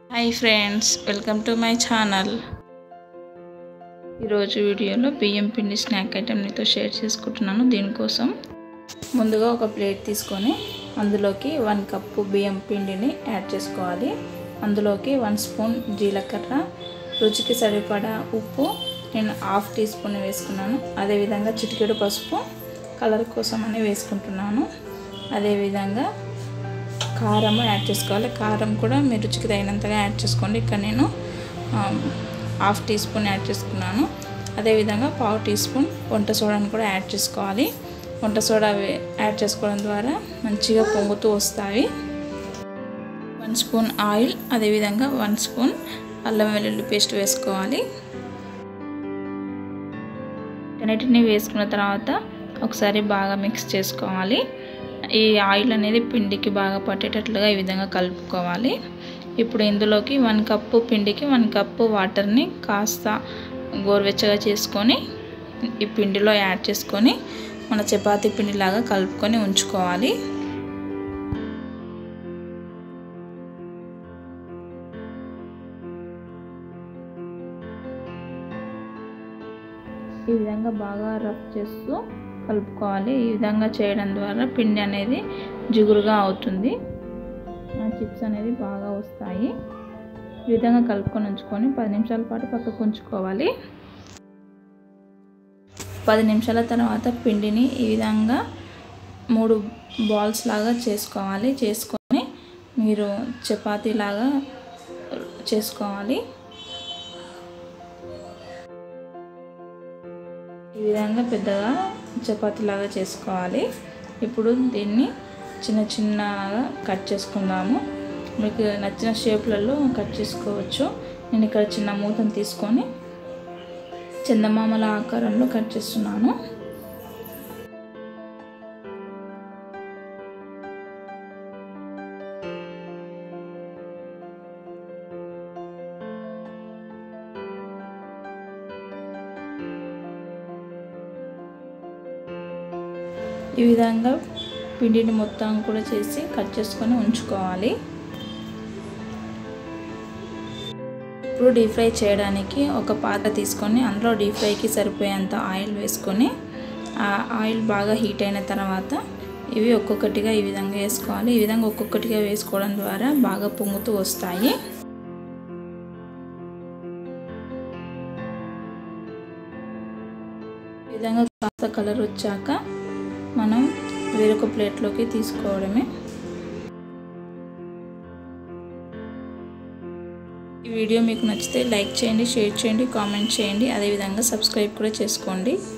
hi friends welcome to my channel ఈరోజు వీడియోలో బియ్యం పిండి స్నాక్ ఐటెం నీతో షేర్ చేసుకుంటున్నాను దీనికోసం ముందుగా ఒక ప్లేట్ తీసుకొని అందులోకి వన్ కప్పు బియ్యం పిండిని యాడ్ చేసుకోవాలి అందులోకి వన్ స్పూన్ జీలకర్ర రుచికి సరిపడా ఉప్పు నేను హాఫ్ టీ స్పూన్ వేసుకున్నాను అదేవిధంగా చిటికెడు పసుపు కలర్ కోసం అని వేసుకుంటున్నాను అదేవిధంగా కారం యాడ్ చేసుకోవాలి కారం కూడా మీ రుచికి తగినంతగా యాడ్ చేసుకోండి ఇక్కడ నేను హాఫ్ టీ స్పూన్ యాడ్ చేసుకున్నాను అదేవిధంగా పావు టీ స్పూన్ వంట సోడాను కూడా యాడ్ చేసుకోవాలి వంట సోడా యాడ్ చేసుకోవడం ద్వారా మంచిగా పొంగుతూ వస్తాయి వన్ స్పూన్ ఆయిల్ అదేవిధంగా వన్ స్పూన్ అల్లం వెల్లుల్లి పేస్ట్ వేసుకోవాలి అన్నిటిని వేసుకున్న తర్వాత ఒకసారి బాగా మిక్స్ చేసుకోవాలి ఈ ఆయిల్ అనేది పిండికి బాగా పట్టేటట్లుగా ఈ విధంగా కలుపుకోవాలి ఇప్పుడు ఇందులోకి వన్ కప్పు పిండికి వన్ కప్పు వాటర్ని కాస్త గోరువెచ్చగా చేసుకొని ఈ పిండిలో యాడ్ చేసుకొని మన చపాతీ పిండిలాగా కలుపుకొని ఉంచుకోవాలి ఈ విధంగా బాగా రఫ్ చేస్తూ కలుపుకోవాలి ఈ విధంగా చేయడం ద్వారా పిండి అనేది జిగురుగా అవుతుంది చిప్స్ అనేది బాగా వస్తాయి ఈ విధంగా కలుపుకొని ఉంచుకొని పది నిమిషాల పాటు పక్కకు ఉంచుకోవాలి పది నిమిషాల తర్వాత పిండిని ఈ విధంగా మూడు బాల్స్ లాగా చేసుకోవాలి చేసుకొని మీరు చపాతీ లాగా చేసుకోవాలి ఈ విధంగా పెద్దగా చపాతీలాగా చేసుకోవాలి ఇప్పుడు దీన్ని చిన్న చిన్నగా కట్ చేసుకుందాము మీకు నచ్చిన షేప్లలో కట్ చేసుకోవచ్చు నేను ఇక్కడ చిన్న మూతను తీసుకొని చందమామల ఆకారంలో కట్ చేస్తున్నాను ఈ విధంగా పిండిని మొత్తం కూడా చేసి కట్ చేసుకొని ఉంచుకోవాలి ఇప్పుడు డీప్ ఫ్రై చేయడానికి ఒక పాత్ర తీసుకొని అందులో డీప్ ఫ్రైకి సరిపోయేంత ఆయిల్ వేసుకొని ఆ ఆయిల్ బాగా హీట్ అయిన తర్వాత ఇవి ఒక్కొక్కటిగా ఈ విధంగా వేసుకోవాలి ఈ విధంగా ఒక్కొక్కటిగా వేసుకోవడం ద్వారా బాగా పొంగుతూ వస్తాయి ఈ విధంగా కాస్త కలర్ వచ్చాక మనం వేరొక ప్లేట్లోకి తీసుకోవడమే ఈ వీడియో మీకు నచ్చితే లైక్ చేయండి షేర్ చేయండి కామెంట్ చేయండి అదేవిధంగా సబ్స్క్రైబ్ కూడా చేసుకోండి